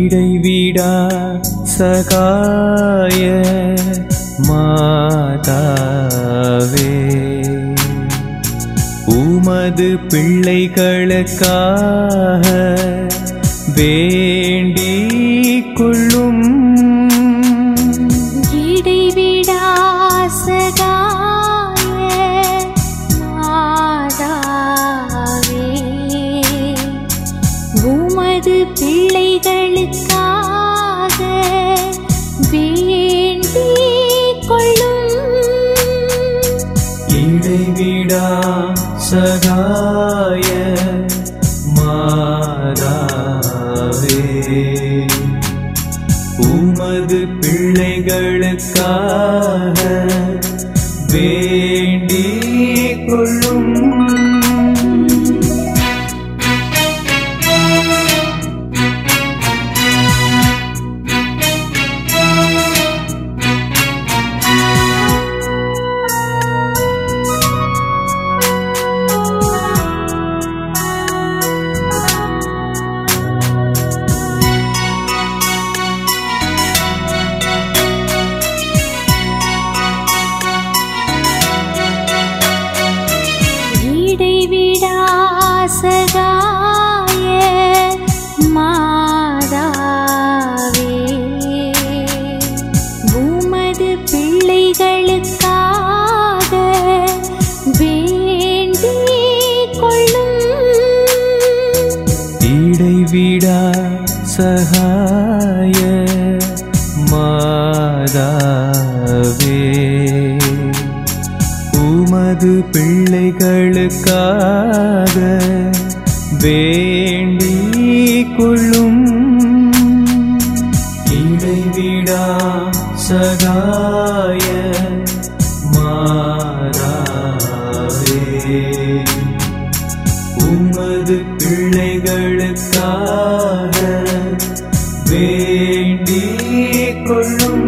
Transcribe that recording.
இடைவிடா சகாய மாதாவே உமது பிள்ளைகளுக்காக வேண்டிக் கொள்ளும் இடைவிடாசகாய மாதாவே உமது பிள்ளைகளுக்காக வேண்டிக் கொள்ளும் இடைவிடா சகாய மாதாவே உமது பிள்ளைகளுக்காக வேண்டிக் கொள்ளும் இடைவிடாசகாய மாதாவே உமது பிள்ளைகளுக்காக வேண்டிக் கொள்ளும் இடைவிடா சகாய மாதாவே உமது பிள்ளைகளுக்காக வேண்டிக் கொள்ளும் இடைவிடா சகாய மாதாவே உமது பிள்ளைகளுக்காக வேண்டிக் கொள்ளும்